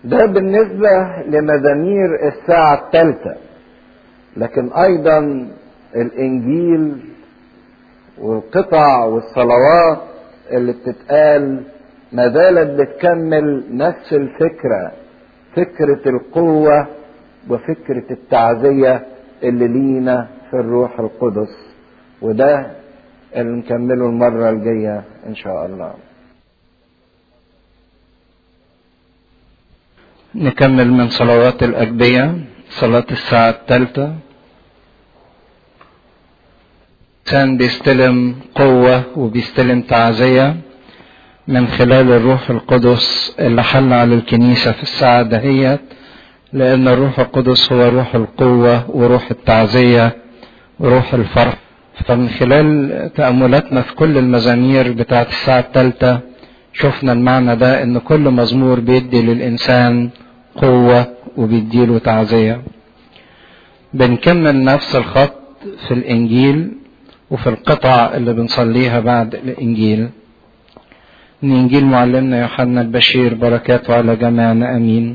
ده بالنسبة لمزامير الساعة الثالثة لكن أيضا الإنجيل والقطع والصلوات اللي بتتقال ما زالت بتكمل نفس الفكرة فكرة القوة وفكرة التعزية اللي لينا في الروح القدس وده اللي نكمله المرة الجاية إن شاء الله نكمل من صلوات الأجبية صلاة الساعة الثالثة كان بيستلم قوة وبيستلم تعزية من خلال الروح القدس اللي حل على الكنيسة في الساعة دهيت لأن الروح القدس هو روح القوة وروح التعزية وروح الفرح فمن خلال تأملاتنا في كل المزامير بتاعت الساعة الثالثة شفنا المعنى ده ان كل مزمور بيدي للإنسان قوة وبيديله تعزية بنكمل نفس الخط في الإنجيل وفي القطع اللي بنصليها بعد الإنجيل من إنجيل معلمنا يوحنا البشير بركاته على جميعنا أمين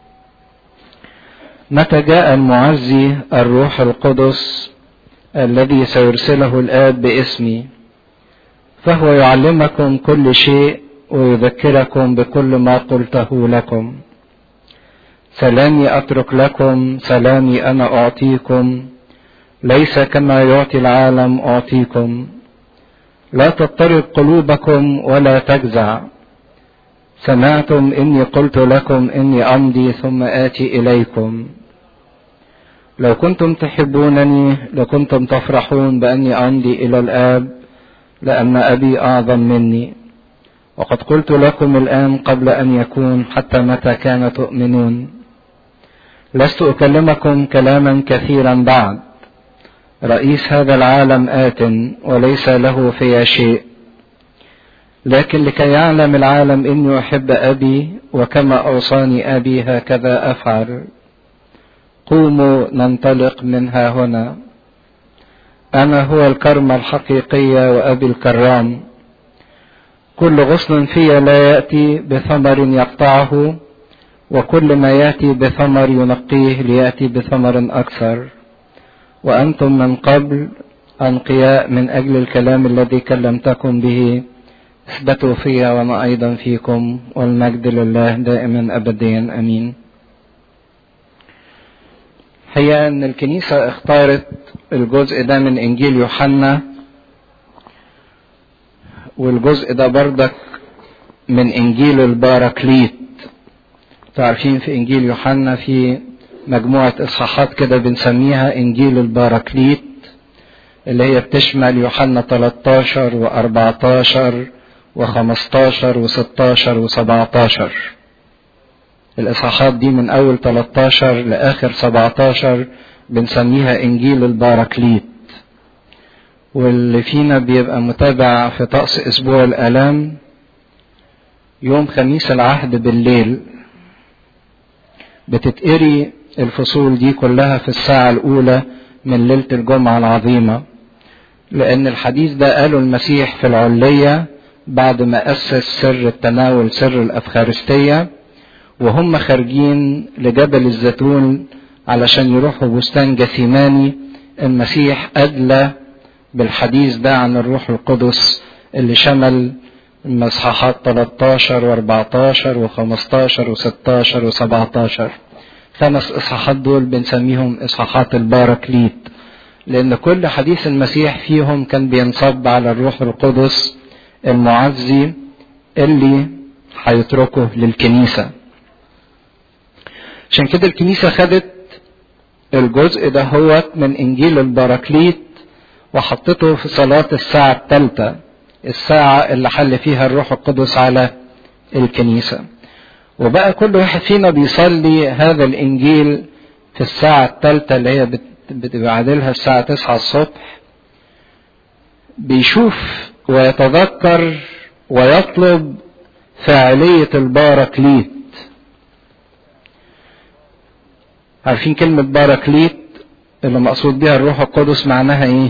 متى جاء المعزي الروح القدس الذي سيرسله الآب باسمي فهو يعلمكم كل شيء ويذكركم بكل ما قلته لكم سلامي أترك لكم سلامي أنا أعطيكم ليس كما يعطي العالم أعطيكم لا تضطرب قلوبكم ولا تجزع سمعتم إني قلت لكم إني أمضي ثم آتي إليكم لو كنتم تحبونني لكنتم تفرحون بأني أمضي إلى الآب لأن أبي أعظم مني وقد قلت لكم الآن قبل أن يكون حتى متى كان تؤمنون لست أكلمكم كلاما كثيرا بعد رئيس هذا العالم آت وليس له في شيء لكن لكي يعلم العالم إني أحب أبي وكما أوصاني أبي هكذا أفعل قوموا ننطلق منها هنا أنا هو الكرمة الحقيقية وأبي الكرام كل غصن في لا يأتي بثمر يقطعه وكل ما يأتي بثمر ينقيه ليأتي بثمر أكثر وأنتم من قبل أنقياء من أجل الكلام الذي كلمتكم به اثبتوا في وأنا أيضا فيكم والمجد لله دائما أبديا أمين هي أن الكنيسة اختارت الجزء ده من إنجيل يوحنا والجزء ده بردك من إنجيل الباراكليت تعرفين في إنجيل يوحنا في مجموعة إصحاحات كده بنسميها إنجيل الباراكليت اللي هي بتشمل يوحنا 13 و14 و15 و16 و17 الإصحاحات دي من أول 13 لآخر 17 بنسميها إنجيل الباراكليت واللي فينا بيبقى متابع في طقس أسبوع الآلام يوم خميس العهد بالليل بتتقري الفصول دي كلها في الساعة الأولى من ليلة الجمعة العظيمة لأن الحديث ده قاله المسيح في العلية بعد ما أسس سر التناول سر الأفخارستية وهم خارجين لجبل الزيتون علشان يروحوا بستان جثيماني المسيح أدلى بالحديث ده عن الروح القدس اللي شمل المصحاحات 13 و14 و15 و16 و17 خمس اصحاحات دول بنسميهم اصحاحات الباراكليت لان كل حديث المسيح فيهم كان بينصب على الروح القدس المعزي اللي هيتركه للكنيسة عشان كده الكنيسة خدت الجزء ده هو من انجيل الباراكليت وحطته في صلاة الساعة الثالثة الساعة اللي حل فيها الروح القدس على الكنيسة وبقى كل واحد فينا بيصلي هذا الإنجيل في الساعة الثالثة اللي هي بتبعدلها الساعة 9 الصبح بيشوف ويتذكر ويطلب فاعلية الباراكليت عارفين كلمة باراكليت اللي مقصود بها الروح القدس معناها ايه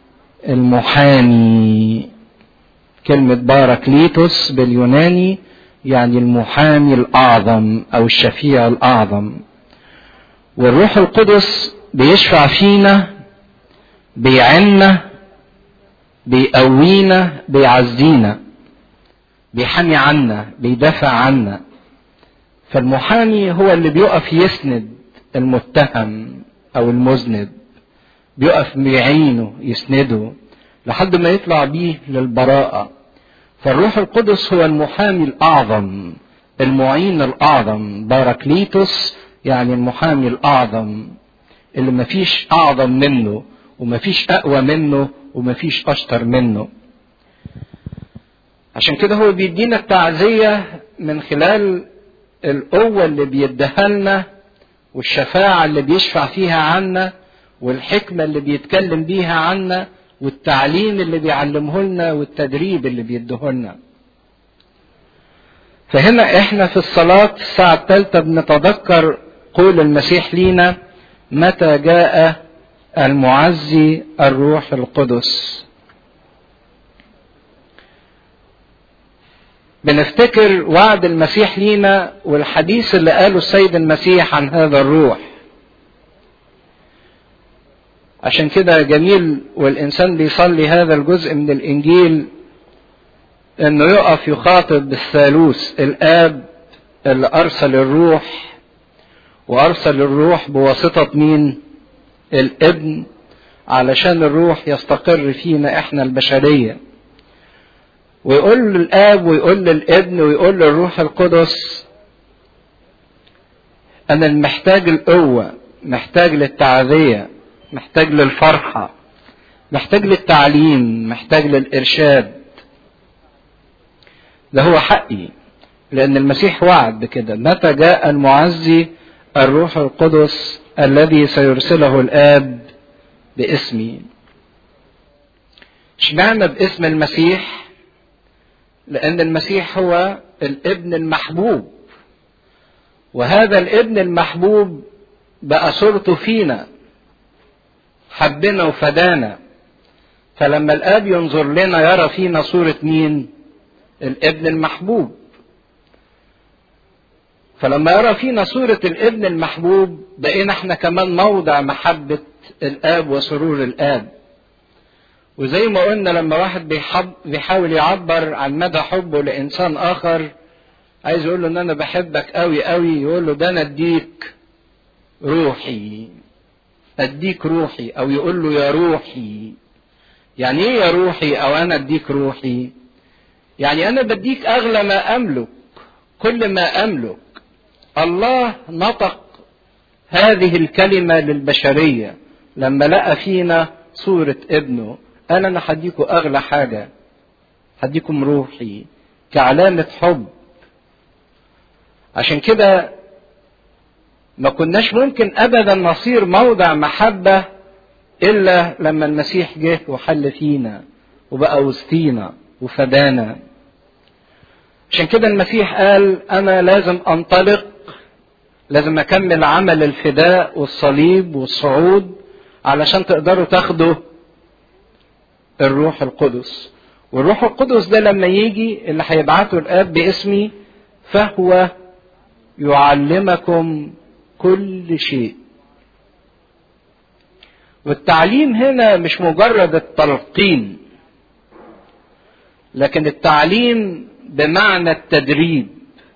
المحامي كلمة باراكليتوس باليوناني يعني المحامي الأعظم أو الشفيع الأعظم والروح القدس بيشفع فينا بيعنا بيقوينا بيعزينا بيحمي عنا بيدافع عنا فالمحامي هو اللي بيقف يسند المتهم او المذنب بيقف بيعينه يسنده لحد ما يطلع بيه للبراءة فالروح القدس هو المحامي الأعظم المعين الأعظم باراكليتوس يعني المحامي الأعظم اللي مفيش أعظم منه ومفيش أقوى منه ومفيش أشطر منه عشان كده هو بيدينا التعزية من خلال القوة اللي بيديها لنا والشفاعة اللي بيشفع فيها عنا والحكمة اللي بيتكلم بيها عنا والتعليم اللي بيعلمه لنا والتدريب اللي بيديه لنا فهنا احنا في الصلاة الساعة الثالثة بنتذكر قول المسيح لينا متى جاء المعزي الروح القدس بنفتكر وعد المسيح لينا والحديث اللي قاله السيد المسيح عن هذا الروح عشان كده جميل والإنسان بيصلي هذا الجزء من الإنجيل إنه يقف يخاطب بالثالوث الآب اللي أرسل الروح وأرسل الروح بواسطة مين؟ الابن علشان الروح يستقر فينا إحنا البشرية ويقول للآب ويقول للابن ويقول للروح القدس أنا محتاج القوة محتاج للتعذية محتاج للفرحة محتاج للتعليم محتاج للإرشاد ده هو حقي لأن المسيح وعد بكده متى جاء المعزي الروح القدس الذي سيرسله الآب باسمي اشمعنى باسم المسيح لأن المسيح هو الابن المحبوب وهذا الابن المحبوب بقى صورته فينا حبنا وفدانا فلما الاب ينظر لنا يرى فينا صورة مين الابن المحبوب فلما يرى فينا صورة الابن المحبوب بقينا احنا كمان موضع محبة الاب وسرور الاب وزي ما قلنا لما واحد بيحب بيحاول يعبر عن مدى حبه لانسان اخر عايز يقول له ان انا بحبك قوي قوي يقول له ده انا اديك روحي اديك روحي او يقول له يا روحي يعني ايه يا روحي او انا اديك روحي يعني انا بديك اغلى ما املك كل ما املك الله نطق هذه الكلمه للبشريه لما لقى فينا صوره ابنه قال انا هديكم اغلى حاجه هديكم روحي كعلامه حب عشان كده ما كناش ممكن ابدا نصير موضع محبه الا لما المسيح جه وحل فينا وبقى وسطينا وفدانا عشان كده المسيح قال انا لازم انطلق لازم اكمل عمل الفداء والصليب والصعود علشان تقدروا تاخدوا الروح القدس والروح القدس ده لما يجي اللي هيبعته الاب باسمي فهو يعلمكم كل شيء والتعليم هنا مش مجرد التلقين لكن التعليم بمعنى التدريب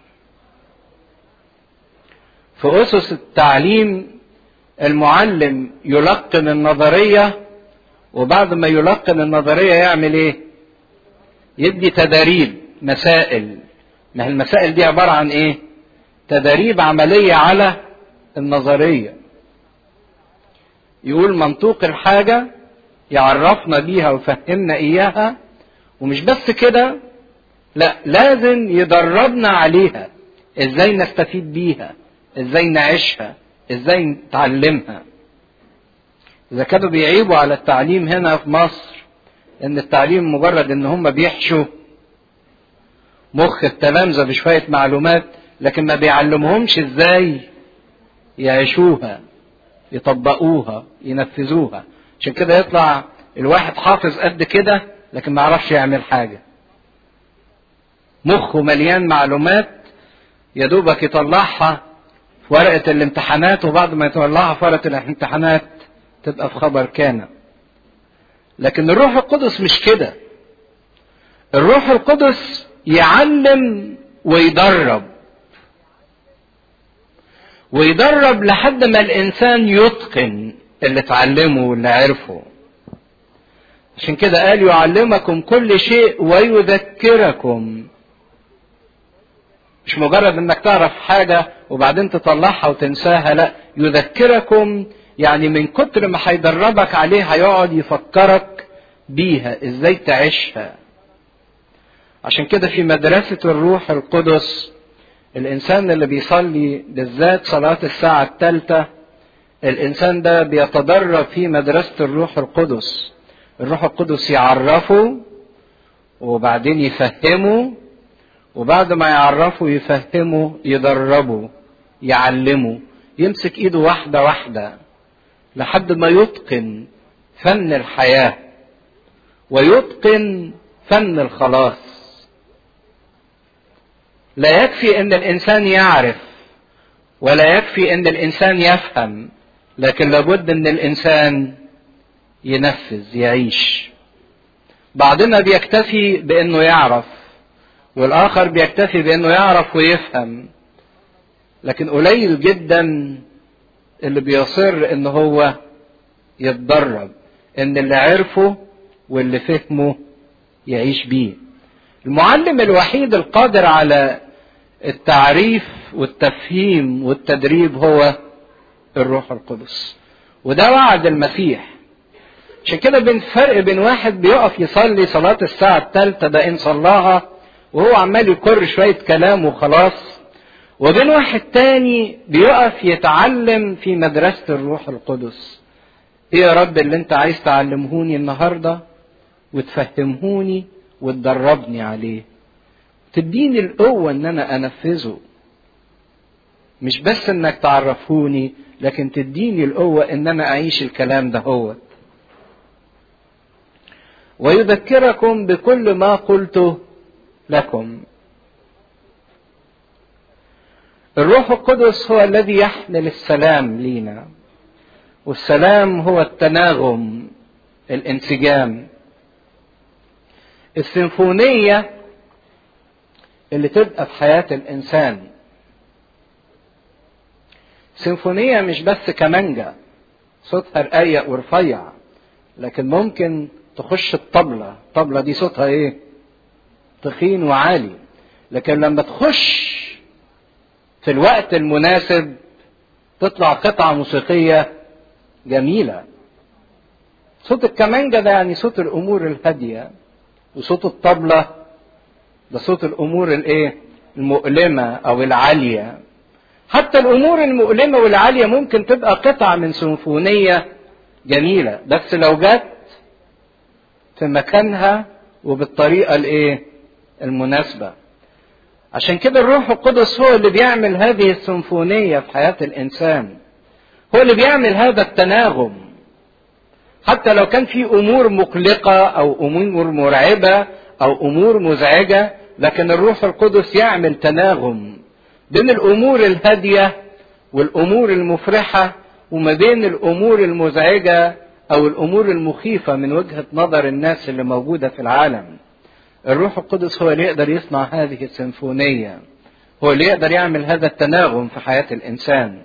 في اسس التعليم المعلم يلقن النظريه وبعد ما يلقن النظريه يعمل ايه يدي تدريب مسائل ما هي المسائل دي عباره عن ايه تدريب عمليه على النظريه يقول منطوق الحاجه يعرفنا بيها ويفهمنا اياها ومش بس كده لا لازم يدربنا عليها ازاي نستفيد بيها ازاي نعيشها ازاي نتعلمها اذا كانوا بيعيبوا على التعليم هنا في مصر ان التعليم مجرد ان هم بيحشوا مخ التلامذة بشوية معلومات لكن ما بيعلمهمش ازاي يعيشوها يطبقوها ينفذوها عشان كده يطلع الواحد حافظ قد كده لكن ما يعرفش يعمل حاجة مخه مليان معلومات يا دوبك يطلعها في ورقة الامتحانات وبعد ما يطلعها في ورقة الامتحانات تبقى في خبر كان لكن الروح القدس مش كده الروح القدس يعلم ويدرب ويدرب لحد ما الانسان يتقن اللي اتعلمه واللي عرفه عشان كده قال يعلمكم كل شيء ويذكركم مش مجرد انك تعرف حاجة وبعدين تطلعها وتنساها لا يذكركم يعني من كتر ما هيدربك عليه هيقعد يفكرك بيها ازاي تعيشها عشان كده في مدرسة الروح القدس الإنسان اللي بيصلي بالذات صلاة الساعة الثالثة الإنسان ده بيتدرب في مدرسة الروح القدس الروح القدس يعرفه وبعدين يفهمه وبعد ما يعرفه يفهمه يدربه يعلمه يمسك ايده واحدة واحدة لحد ما يتقن فن الحياة ويتقن فن الخلاص لا يكفي ان الانسان يعرف ولا يكفي ان الانسان يفهم لكن لابد ان الانسان ينفذ يعيش بعضنا بيكتفي بانه يعرف والاخر بيكتفي بانه يعرف ويفهم لكن قليل جدا اللي بيصر ان هو يتدرب ان اللي عرفه واللي فهمه يعيش بيه المعلم الوحيد القادر على التعريف والتفهيم والتدريب هو الروح القدس وده وعد المسيح عشان كده بين فرق بين واحد بيقف يصلي صلاة الساعة الثالثة ده إن صلاها وهو عمال يكر شوية كلام وخلاص وبين واحد تاني بيقف يتعلم في مدرسة الروح القدس ايه يا رب اللي انت عايز تعلمهوني النهاردة وتفهمهوني وتدربني عليه تديني القوة ان انا انفذه مش بس انك تعرفوني لكن تديني القوة ان انا اعيش الكلام ده هو ويذكركم بكل ما قلته لكم الروح القدس هو الذي يحمل السلام لينا والسلام هو التناغم الانسجام السيمفونية اللي تبقى في حياة الإنسان سيمفونية مش بس كمانجا صوتها رقيق ورفيع لكن ممكن تخش الطبلة الطبلة دي صوتها ايه تخين وعالي لكن لما تخش في الوقت المناسب تطلع قطعة موسيقية جميلة صوت الكمانجا ده يعني صوت الأمور الهادية وصوت الطبلة ده صوت الأمور الإيه؟ المؤلمة أو العالية. حتى الأمور المؤلمة والعالية ممكن تبقى قطعة من سيمفونية جميلة، بس لو جت في مكانها وبالطريقة الإيه؟ المناسبة. عشان كده الروح القدس هو اللي بيعمل هذه السيمفونية في حياة الإنسان. هو اللي بيعمل هذا التناغم. حتى لو كان في امور مقلقه او امور مرعبه او امور مزعجه لكن الروح القدس يعمل تناغم بين الامور الهاديه والامور المفرحه وما بين الامور المزعجه او الامور المخيفه من وجهه نظر الناس اللي موجوده في العالم الروح القدس هو اللي يقدر يصنع هذه السيمفونيه هو اللي يقدر يعمل هذا التناغم في حياه الانسان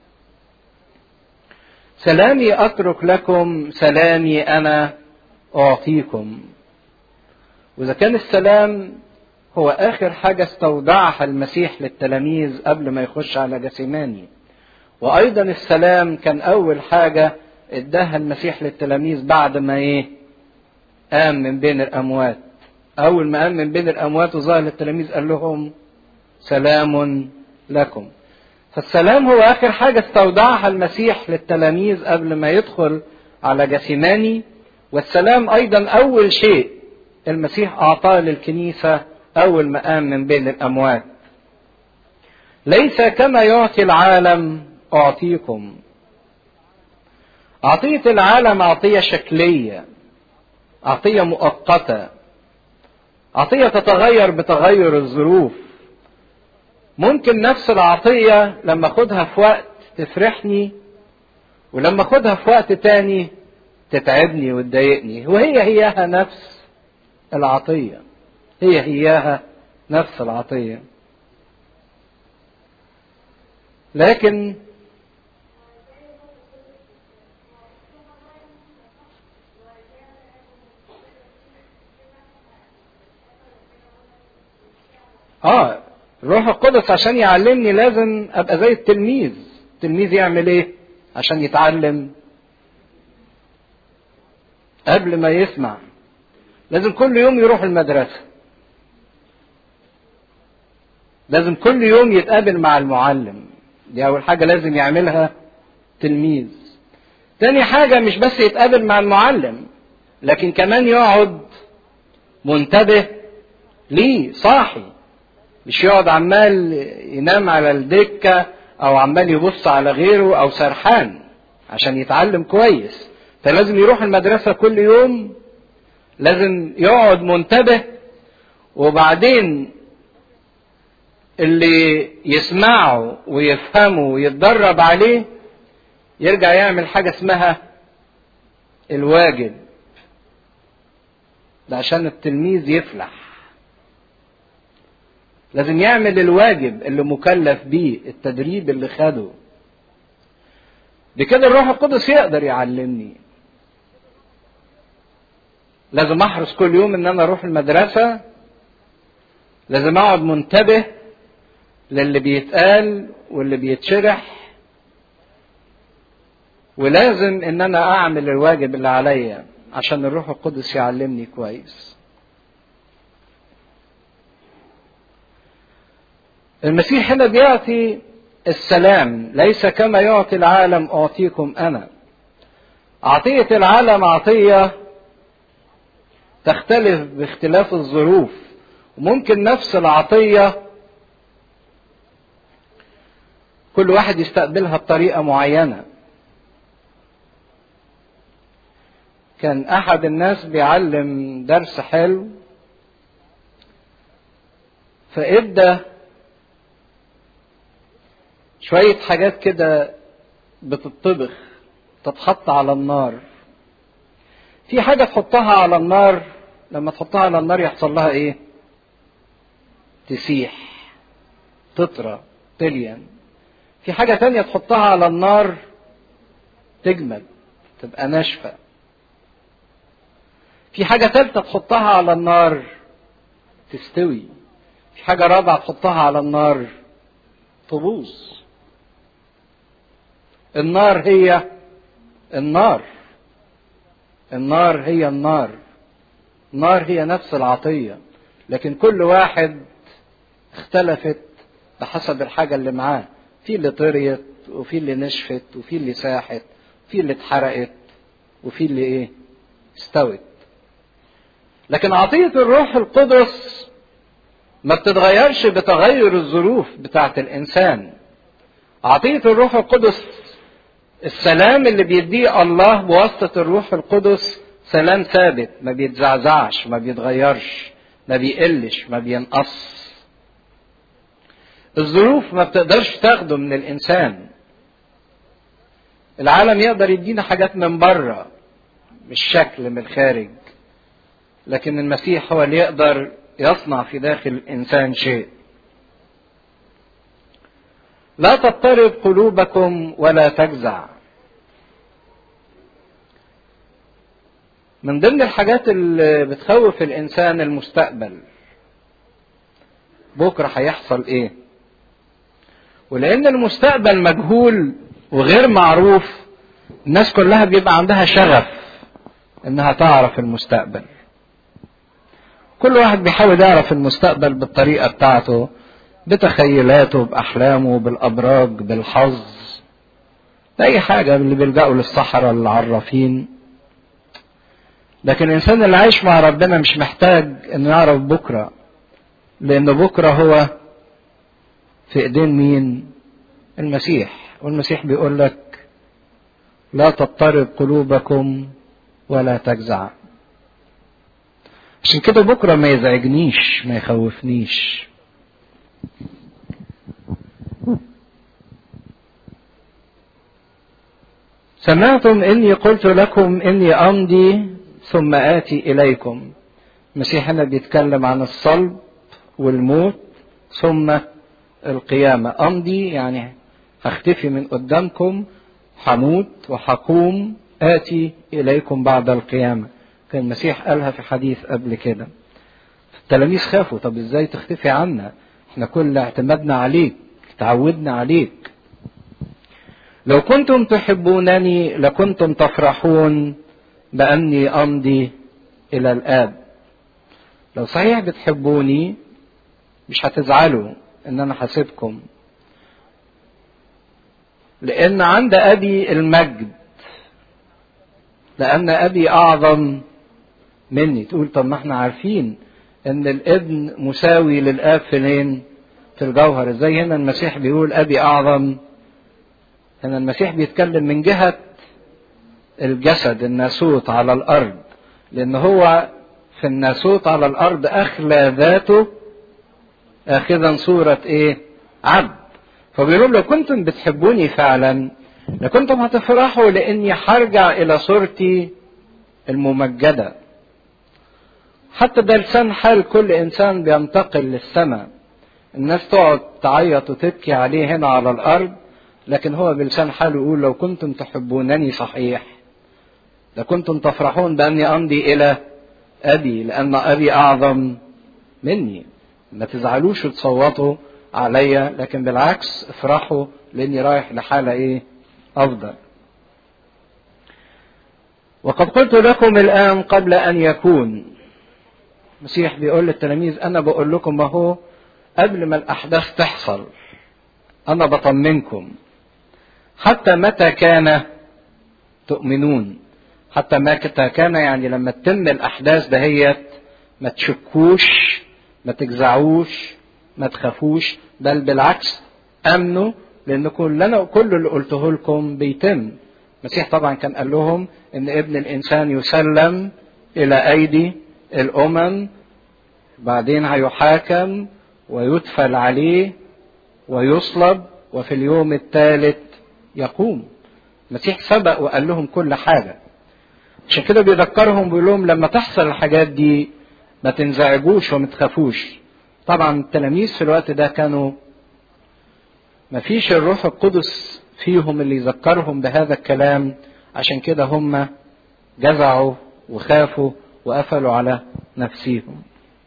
سلامي اترك لكم سلامي انا اعطيكم واذا كان السلام هو اخر حاجه استودعها المسيح للتلاميذ قبل ما يخش على جسيماني وايضا السلام كان اول حاجه اداها المسيح للتلاميذ بعد ما ايه قام من بين الاموات اول ما قام من بين الاموات وظهر للتلاميذ قال لهم سلام لكم فالسلام هو آخر حاجة استودعها المسيح للتلاميذ قبل ما يدخل على جسيماني والسلام أيضا أول شيء المسيح أعطاه للكنيسة أول ما قام من بين الأموات ليس كما يعطي العالم أعطيكم عطية العالم عطية شكلية عطية مؤقتة عطية تتغير بتغير الظروف ممكن نفس العطية لما اخدها في وقت تفرحني ولما اخدها في وقت تاني تتعبني وتضايقني وهي هياها نفس العطية هي هياها نفس العطية لكن اه الروح القدس عشان يعلمني لازم ابقى زي التلميذ التلميذ يعمل ايه عشان يتعلم قبل ما يسمع لازم كل يوم يروح المدرسة لازم كل يوم يتقابل مع المعلم دي أول حاجة لازم يعملها تلميذ تاني حاجة مش بس يتقابل مع المعلم لكن كمان يقعد منتبه ليه صاحي مش يقعد عمال ينام على الدكة أو عمال يبص على غيره أو سرحان عشان يتعلم كويس فلازم يروح المدرسة كل يوم لازم يقعد منتبه وبعدين اللي يسمعه ويفهمه ويتدرب عليه يرجع يعمل حاجة اسمها الواجب ده عشان التلميذ يفلح لازم يعمل الواجب اللي مكلف بيه التدريب اللي خده بكده الروح القدس يقدر يعلمني لازم احرص كل يوم ان انا اروح المدرسة لازم اقعد منتبه للي بيتقال واللي بيتشرح ولازم ان انا اعمل الواجب اللي عليا عشان الروح القدس يعلمني كويس المسيح هنا بيعطي السلام ليس كما يعطي العالم اعطيكم انا عطيه العالم عطيه تختلف باختلاف الظروف وممكن نفس العطيه كل واحد يستقبلها بطريقه معينه كان احد الناس بيعلم درس حلو فادى شوية حاجات كده بتطبخ تتحط على النار في حاجة تحطها على النار لما تحطها على النار يحصل لها ايه تسيح تطرى تلين في حاجة تانية تحطها على النار تجمد تبقى ناشفة في حاجة تالتة تحطها على النار تستوي في حاجة رابعة تحطها على النار تبوظ النار هي النار النار هي النار النار هي نفس العطية لكن كل واحد اختلفت بحسب الحاجة اللي معاه في اللي طريت وفي اللي نشفت وفي اللي ساحت وفي اللي اتحرقت وفي اللي ايه استوت لكن عطية الروح القدس ما بتتغيرش بتغير الظروف بتاعت الإنسان عطية الروح القدس السلام اللي بيديه الله بواسطة الروح القدس سلام ثابت ما بيتزعزعش ما بيتغيرش ما بيقلش ما بينقص الظروف ما بتقدرش تاخده من الإنسان العالم يقدر يدينا حاجات من بره مش شكل من الخارج لكن المسيح هو اللي يقدر يصنع في داخل الإنسان شيء لا تضطرب قلوبكم ولا تجزع من ضمن الحاجات اللي بتخوف الانسان المستقبل بكره هيحصل ايه ولان المستقبل مجهول وغير معروف الناس كلها بيبقى عندها شغف انها تعرف المستقبل كل واحد بيحاول يعرف المستقبل بالطريقه بتاعته بتخيلاته باحلامه بالابراج بالحظ اي حاجه اللي بيلجأوا للصحراء العرافين لكن الانسان اللي عايش مع ربنا مش محتاج انه يعرف بكره لان بكره هو في ايدين مين المسيح والمسيح بيقول لك لا تضطرب قلوبكم ولا تجزع عشان كده بكرة ما يزعجنيش ما يخوفنيش سمعتم اني قلت لكم اني امضي ثم اتي اليكم المسيح هنا بيتكلم عن الصلب والموت ثم القيامة امضي يعني هختفي من قدامكم هموت وهقوم اتي اليكم بعد القيامة كان المسيح قالها في حديث قبل كده التلاميذ خافوا طب ازاي تختفي عنا احنا كل اعتمادنا عليك تعودنا عليك لو كنتم تحبونني لكنتم تفرحون بأني أمضي إلى الآب لو صحيح بتحبوني مش هتزعلوا إن أنا حاسبكم لأن عند أبي المجد لأن أبي أعظم مني تقول طب ما احنا عارفين إن الابن مساوي للآب فين؟ في الجوهر ازاي هنا المسيح بيقول أبي أعظم هنا المسيح بيتكلم من جهة الجسد الناسوت على الأرض لأن هو في الناسوت على الأرض أخلى ذاته آخذا صورة إيه؟ عبد فبيقول لو كنتم بتحبوني فعلا لكنتم هتفرحوا لأني هرجع إلى صورتي الممجدة حتى ده لسان حال كل إنسان بينتقل للسماء الناس تقعد تعيط وتبكي عليه هنا على الأرض لكن هو بلسان حاله يقول لو كنتم تحبونني صحيح لكنتم تفرحون بأني أمضي إلى أبي لأن أبي أعظم مني ما تزعلوش وتصوتوا عليا لكن بالعكس افرحوا لأني رايح لحالة إيه أفضل وقد قلت لكم الآن قبل أن يكون المسيح بيقول للتلاميذ أنا بقول لكم ما هو قبل ما الأحداث تحصل أنا بطمنكم حتى متى كان تؤمنون حتى متى كان يعني لما تتم الأحداث دهيت ما تشكوش ما تجزعوش ما تخافوش بل بالعكس أمنوا لأن كل أنا كل اللي قلته لكم بيتم المسيح طبعا كان قال لهم إن ابن الإنسان يسلم إلى أيدي الأمم بعدين هيحاكم ويدفل عليه ويصلب وفي اليوم الثالث يقوم المسيح سبق وقال لهم كل حاجة عشان كده بيذكرهم بيقول لهم لما تحصل الحاجات دي ما تنزعجوش وما تخافوش طبعا التلاميذ في الوقت ده كانوا ما فيش الروح القدس فيهم اللي يذكرهم بهذا الكلام عشان كده هم جزعوا وخافوا وقفلوا على نفسيهم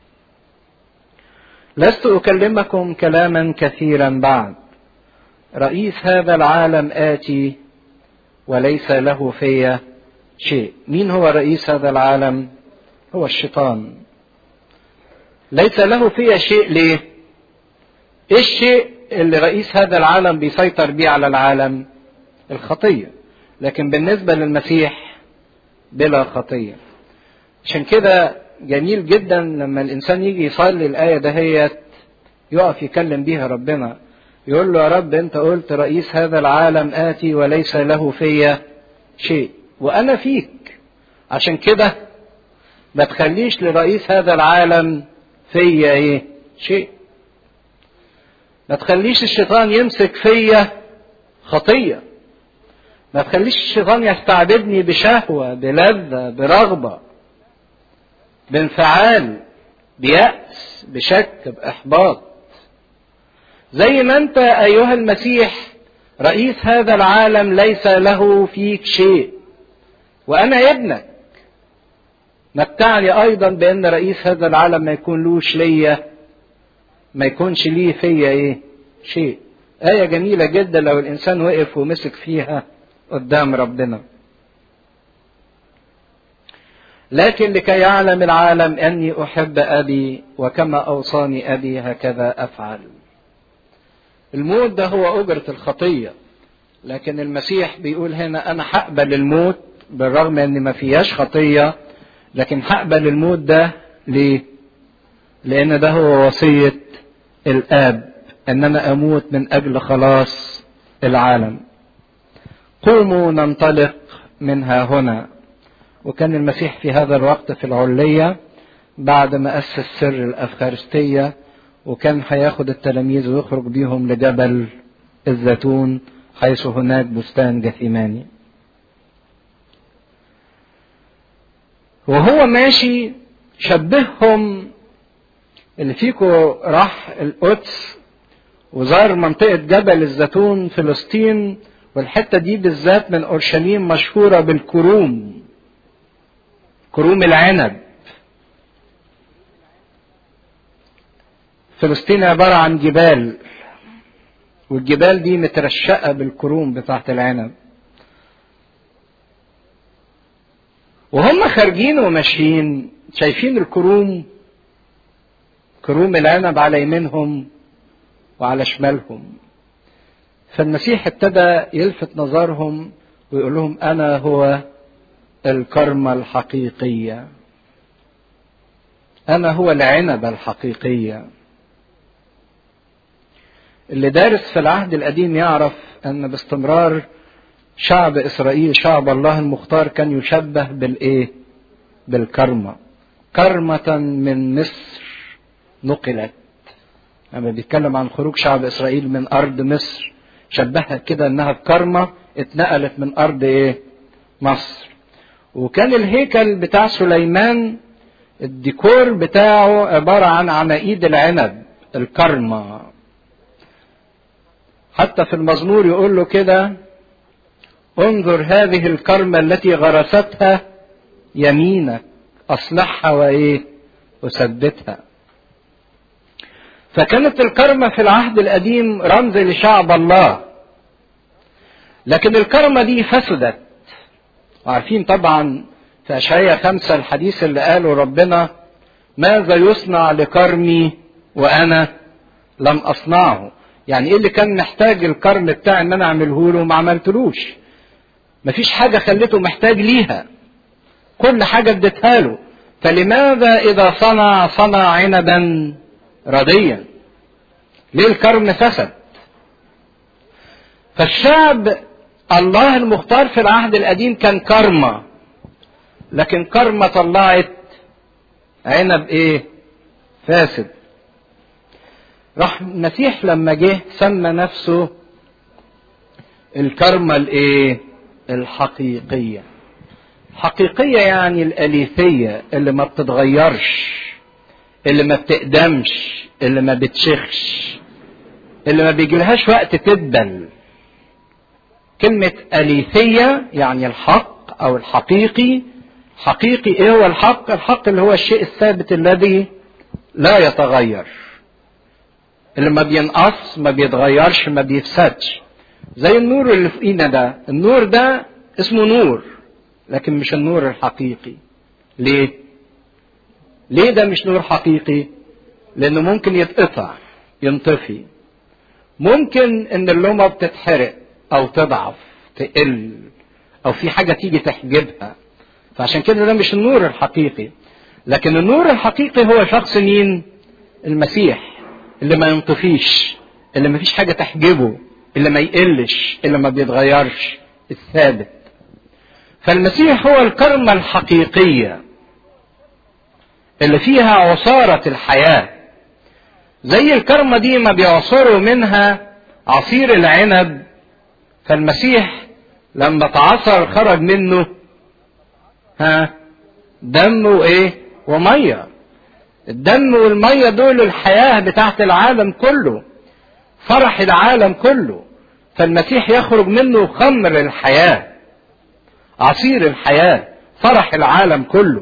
لست اكلمكم كلاما كثيرا بعد رئيس هذا العالم آتي وليس له في شيء مين هو رئيس هذا العالم هو الشيطان ليس له في شيء ليه ايه الشيء اللي رئيس هذا العالم بيسيطر بيه على العالم الخطية لكن بالنسبة للمسيح بلا خطية عشان كده جميل جدا لما الانسان يجي يصلي الآية دهيت يقف يكلم بيها ربنا يقول له يا رب انت قلت رئيس هذا العالم آتي وليس له في شيء وانا فيك عشان كده ما تخليش لرئيس هذا العالم فيا ايه شيء ما تخليش الشيطان يمسك فيا خطية ما تخليش الشيطان يستعبدني بشهوة بلذة برغبة بانفعال بيأس بشك بإحباط زي ما انت ايها المسيح رئيس هذا العالم ليس له فيك شيء وانا ابنك متعني ايضا بان رئيس هذا العالم ما يكونلوش ليا ما يكونش ليه فيا ايه شيء آية جميلة جدا لو الإنسان وقف ومسك فيها قدام ربنا لكن لكي يعلم العالم أني أحب أبي وكما أوصاني أبي هكذا أفعل الموت ده هو أجرة الخطية لكن المسيح بيقول هنا أنا هقبل الموت بالرغم أن ما فيهاش خطية لكن هقبل الموت ده ليه؟ لأن ده هو وصية الآب أن أنا أموت من أجل خلاص العالم قوموا ننطلق منها هنا وكان المسيح في هذا الوقت في العلية بعد ما أسس سر الأفخارستية وكان هياخد التلاميذ ويخرج بيهم لجبل الزيتون حيث هناك بستان جثيماني وهو ماشي شبههم اللي فيكو راح القدس وزار منطقة جبل الزيتون فلسطين والحتة دي بالذات من أورشليم مشهورة بالكروم كروم العنب فلسطين عبارة عن جبال والجبال دي مترشقة بالكروم بتاعت العنب وهم خارجين وماشيين شايفين الكروم كروم العنب على يمينهم وعلى شمالهم فالمسيح ابتدى يلفت نظرهم ويقول لهم انا هو الكرمة الحقيقية انا هو العنبة الحقيقية اللي دارس في العهد القديم يعرف ان باستمرار شعب اسرائيل شعب الله المختار كان يشبه بالايه بالكرمة كرمة من مصر نقلت لما بيتكلم عن خروج شعب اسرائيل من ارض مصر شبهها كده انها بكرمة اتنقلت من ارض ايه مصر وكان الهيكل بتاع سليمان الديكور بتاعه عبارة عن عناقيد العنب الكرمة حتى في المزمور يقول له كده انظر هذه الكرمة التي غرستها يمينك اصلحها وايه وثبتها فكانت الكرمة في العهد القديم رمز لشعب الله لكن الكرمة دي فسدت وعارفين طبعا في أشعية خمسة الحديث اللي قاله ربنا ماذا يصنع لكرمي وأنا لم أصنعه يعني ايه اللي كان محتاج الكرم بتاعي ان انا اعمله له وما عملتلوش مفيش حاجة خليته محتاج ليها كل حاجة اديتها له فلماذا اذا صنع صنع عنبا رديا ليه الكرم فسد فالشعب الله المختار في العهد القديم كان كرمة لكن كرمة طلعت عنب ايه فاسد راح المسيح لما جه سمى نفسه الكرمة الايه الحقيقية حقيقية يعني الأليثية اللي ما بتتغيرش اللي ما بتقدمش اللي ما بتشخش اللي ما بيجيلهاش وقت تدبل كلمة أليثية يعني الحق أو الحقيقي حقيقي إيه هو الحق؟ الحق اللي هو الشيء الثابت الذي لا يتغير اللي ما بينقص ما بيتغيرش ما بيفسدش زي النور اللي في ايدنا ده النور ده اسمه نور لكن مش النور الحقيقي ليه ليه ده مش نور حقيقي لانه ممكن يتقطع ينطفي ممكن ان اللمبه بتتحرق او تضعف تقل او في حاجه تيجي تحجبها فعشان كده ده مش النور الحقيقي لكن النور الحقيقي هو شخص مين المسيح اللي ما ينطفيش اللي ما فيش حاجه تحجبه اللي ما يقلش اللي ما بيتغيرش الثابت فالمسيح هو الكرمة الحقيقية اللي فيها عصارة الحياة زي الكرمة دي ما بيعصروا منها عصير العنب فالمسيح لما تعصر خرج منه ها دم وايه وميه الدم والميه دول الحياه بتاعت العالم كله فرح العالم كله فالمسيح يخرج منه خمر الحياه عصير الحياه فرح العالم كله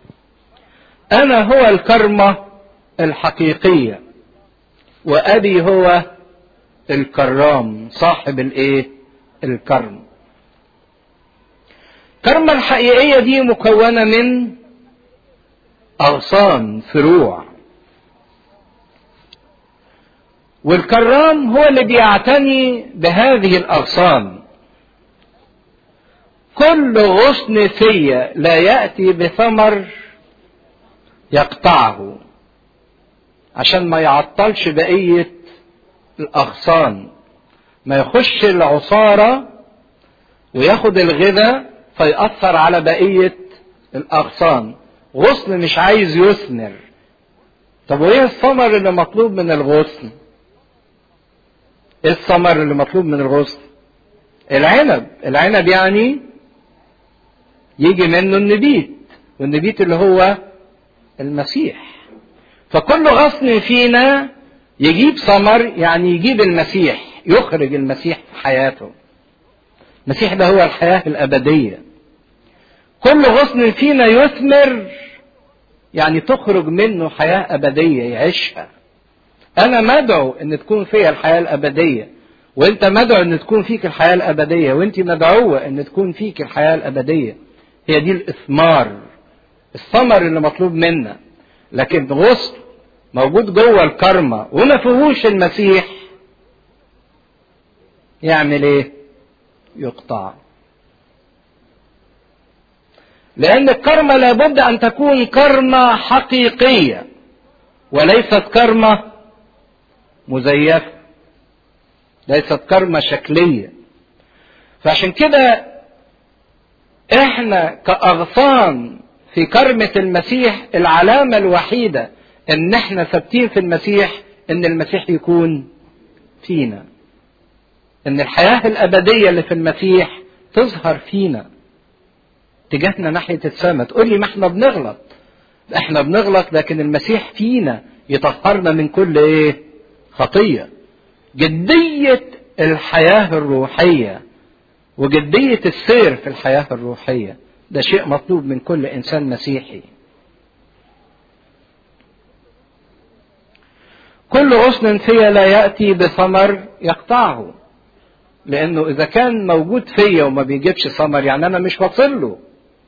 انا هو الكرمه الحقيقيه وابي هو الكرام صاحب الايه الكرم الكرمة الحقيقية دي مكونة من أغصان فروع والكرام هو اللي بيعتني بهذه الأغصان كل غصن فيا لا يأتي بثمر يقطعه عشان ما يعطلش بقية الأغصان ما يخش العصارة وياخد الغذاء فيأثر على بقية الأغصان غصن مش عايز يثمر طب وايه الثمر اللي مطلوب من الغصن ايه الثمر اللي مطلوب من الغصن العنب العنب يعني يجي منه النبيت والنبيت اللي هو المسيح فكل غصن فينا يجيب ثمر يعني يجيب المسيح يخرج المسيح في حياته المسيح ده هو الحياة الأبدية كل غصن فينا يثمر يعني تخرج منه حياة أبدية يعيشها أنا مدعو إن تكون فيا الحياة الأبدية وأنت مدعو إن تكون فيك الحياة الأبدية وأنت مدعوة إن تكون فيك الحياة الأبدية هي دي الإثمار الثمر اللي مطلوب منا لكن غصن موجود جوه الكرمة وما فيهوش المسيح يعمل ايه؟ يقطع لأن الكرمة لابد أن تكون كرمة حقيقية وليست كرمة مزيفة ليست كرمة شكلية فعشان كده احنا كأغصان في كرمة المسيح العلامة الوحيدة ان احنا ثابتين في المسيح ان المسيح يكون فينا ان الحياة الابدية اللي في المسيح تظهر فينا اتجاهنا ناحية السماء تقول لي ما احنا بنغلط احنا بنغلط لكن المسيح فينا يطهرنا من كل ايه خطية جدية الحياة الروحية وجدية السير في الحياة الروحية ده شيء مطلوب من كل انسان مسيحي كل غصن فيا لا يأتي بثمر يقطعه لأنه إذا كان موجود فيا وما بيجيبش ثمر يعني أنا مش واصل له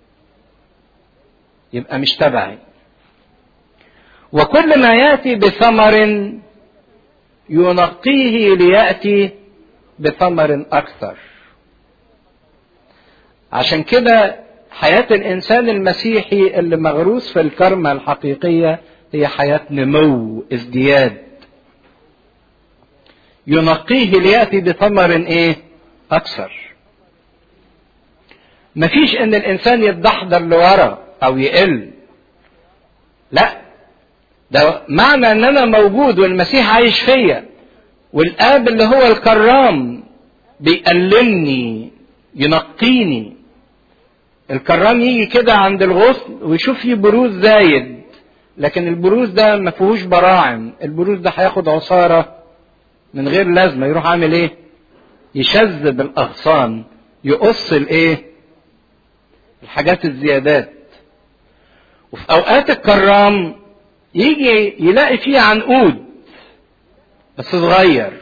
يبقى مش تبعي وكل ما يأتي بثمر ينقيه ليأتي بثمر أكثر عشان كده حياة الإنسان المسيحي اللي مغروس في الكرمة الحقيقية هي حياة نمو ازدياد ينقيه ليأتي بثمر ايه اكثر مفيش ان الانسان يتدحضر لورا او يقل لا ده معنى ان انا موجود والمسيح عايش فيا والاب اللي هو الكرام بيقلمني ينقيني الكرام يجي كده عند الغصن ويشوف فيه بروز زايد لكن البروز ده ما فيهوش براعم البروز ده هياخد عصاره من غير لازمه يروح عامل ايه يشذب الاغصان يقص الايه الحاجات الزيادات وفي اوقات الكرام يجي يلاقي فيه عنقود بس صغير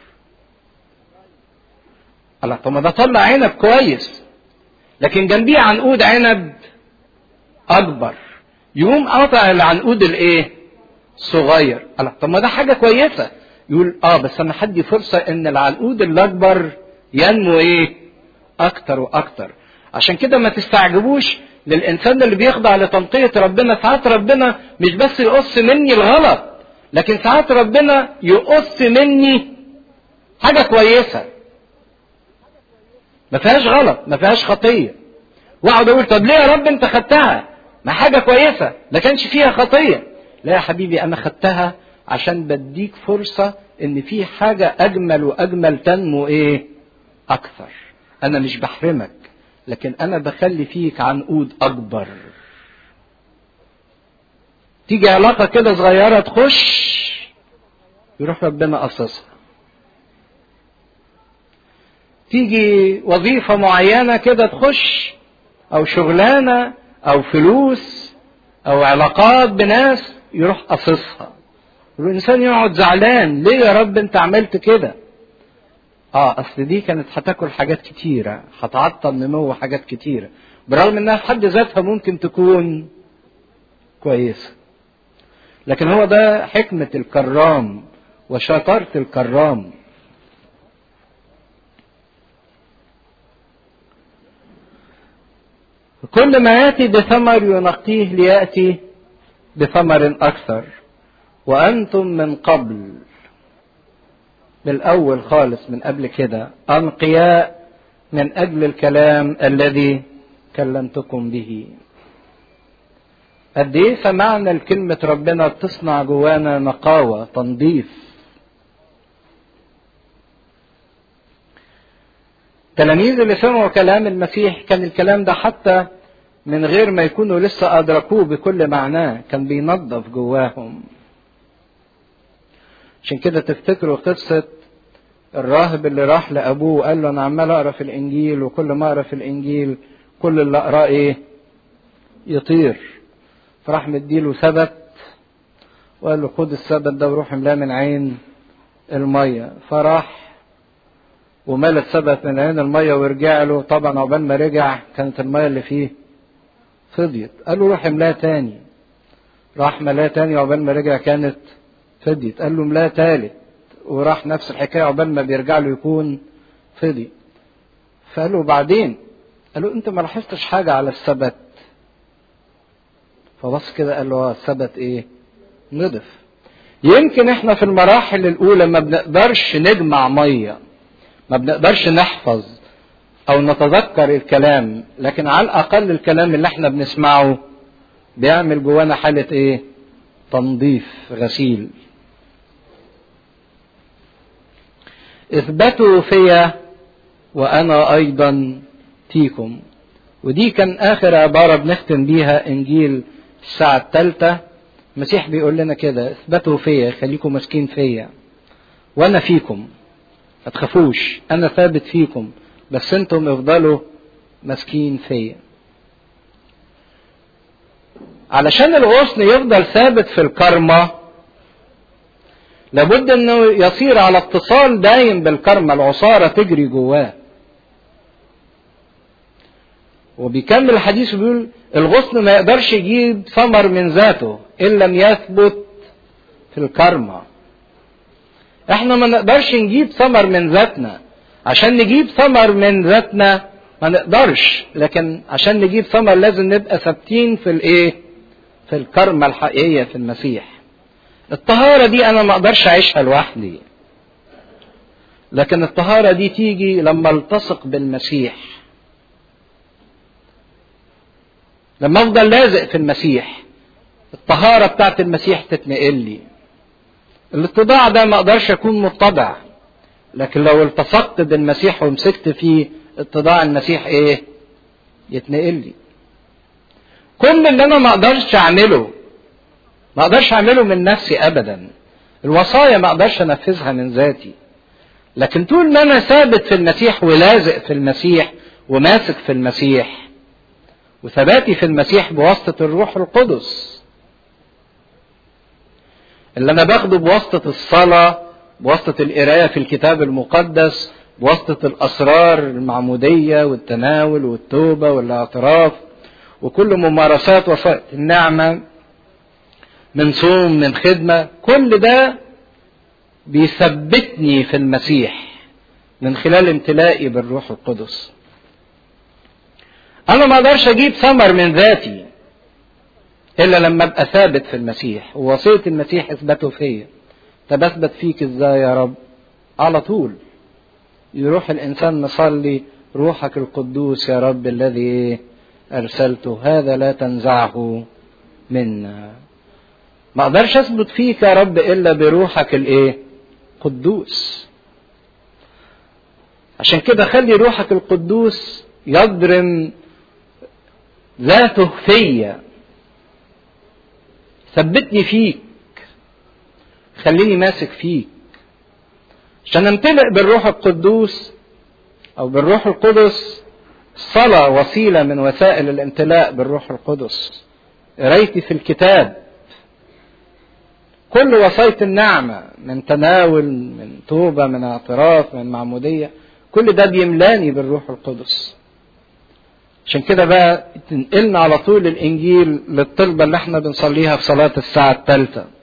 الله طب ما ده طلع عنب كويس لكن جنبيه عنقود عنب اكبر يقوم قاطع العنقود الايه صغير الله طب ما ده حاجه كويسه يقول اه بس انا هدي فرصه ان العنقود الاكبر ينمو ايه اكتر واكتر عشان كده ما تستعجبوش للانسان اللي بيخضع لتنقيه ربنا ساعات ربنا مش بس يقص مني الغلط لكن ساعات ربنا يقص مني حاجه كويسه ما فيهاش غلط ما فيهاش خطيه واقعد اقول طب ليه يا رب انت خدتها ما حاجه كويسه ما كانش فيها خطيه لا يا حبيبي انا خدتها عشان بديك فرصة ان في حاجة اجمل واجمل تنمو ايه اكثر انا مش بحرمك لكن انا بخلي فيك عنقود اكبر تيجي علاقة كده صغيرة تخش يروح ربنا قصصها تيجي وظيفة معينة كده تخش او شغلانة او فلوس او علاقات بناس يروح قصصها الانسان يقعد زعلان ليه يا رب انت عملت كده اه اصل دي كانت هتاكل حاجات كتيره هتعطل نمو حاجات كتيره برغم انها في حد ذاتها ممكن تكون كويسه لكن هو ده حكمه الكرام وشطاره الكرام كل ما ياتي بثمر ينقيه لياتي بثمر اكثر وأنتم من قبل بالأول خالص من قبل كده أنقياء من أجل الكلام الذي كلمتكم به قد ايه سمعنا لكلمة ربنا بتصنع جوانا نقاوة تنظيف التلاميذ اللي سمعوا كلام المسيح كان الكلام ده حتى من غير ما يكونوا لسه أدركوه بكل معناه كان بينظف جواهم عشان كده تفتكروا قصة الراهب اللي راح لأبوه وقال له أنا عمال أقرأ في الإنجيل وكل ما أقرأ في الإنجيل كل اللي أقرأه إيه؟ يطير فراح مديله سبت وقال له خد السبت ده وروح املاه من عين المية فراح ومال السبت من عين المية ورجع له طبعا عقبال ما رجع كانت المية اللي فيه فضيت قال له روح املاه تاني راح ملاه تاني عقبال ما رجع كانت فضيت قال له املاه تالت وراح نفس الحكاية عقبال ما بيرجع له يكون فضي فقال له بعدين قال له انت ما لاحظتش حاجة على السبت فبص كده قال له اه السبت ايه نضف يمكن احنا في المراحل الاولى ما بنقدرش نجمع ميه ما بنقدرش نحفظ او نتذكر الكلام لكن على الاقل الكلام اللي احنا بنسمعه بيعمل جوانا حالة ايه تنظيف غسيل اثبتوا فيا وانا ايضا فيكم ودي كان اخر عبارة بنختم بيها انجيل الساعة الثالثة المسيح بيقول لنا كده اثبتوا فيا خليكم ماسكين فيا وانا فيكم ما تخافوش انا ثابت فيكم بس انتم افضلوا ماسكين فيا علشان الغصن يفضل ثابت في الكرمة لابد انه يصير على اتصال دايم بالكرمة العصارة تجري جواه وبيكمل الحديث وبيقول الغصن ما يقدرش يجيب ثمر من ذاته ان لم يثبت في الكرمة احنا ما نقدرش نجيب ثمر من ذاتنا عشان نجيب ثمر من ذاتنا ما نقدرش لكن عشان نجيب ثمر لازم نبقى ثابتين في الايه في الكرمة الحقيقية في المسيح الطهارة دي انا ما اقدرش اعيشها لوحدي لكن الطهارة دي تيجي لما التصق بالمسيح لما افضل لازق في المسيح الطهارة بتاعت المسيح تتنقل لي الاتضاع ده ما اقدرش اكون متضع لكن لو التصقت بالمسيح ومسكت فيه اتضاع المسيح ايه يتنقل لي كل اللي انا ما اقدرش اعمله ما اقدرش اعمله من نفسي ابدا الوصايا ما اقدرش انفذها من ذاتي لكن طول ما انا ثابت في المسيح ولازق في المسيح وماسك في المسيح وثباتي في المسيح بواسطة الروح القدس اللي انا باخده بواسطة الصلاة بواسطة القراية في الكتاب المقدس بواسطة الأسرار المعمودية والتناول والتوبة والاعتراف وكل ممارسات وسائط النعمة من صوم من خدمة كل ده بيثبتني في المسيح من خلال امتلائي بالروح القدس انا ما اقدرش اجيب ثمر من ذاتي الا لما ابقى ثابت في المسيح ووصيه المسيح اثبته فيا طب اثبت فيك ازاي يا رب على طول يروح الانسان مصلي روحك القدوس يا رب الذي ارسلته هذا لا تنزعه منا ما اقدرش اثبت فيك يا رب الا بروحك الايه قدوس عشان كده خلي روحك القدوس يضرم ذاته فيا ثبتني فيك خليني ماسك فيك عشان امتلئ بالروح القدوس او بالروح القدس الصلاة وسيلة من وسائل الامتلاء بالروح القدس قرايتي في الكتاب كل وصاية النعمة من تناول من توبة من اعتراف من معمودية كل ده بيملاني بالروح القدس عشان كده بقى تنقلنا على طول الانجيل للطلبة اللي احنا بنصليها في صلاة الساعة الثالثة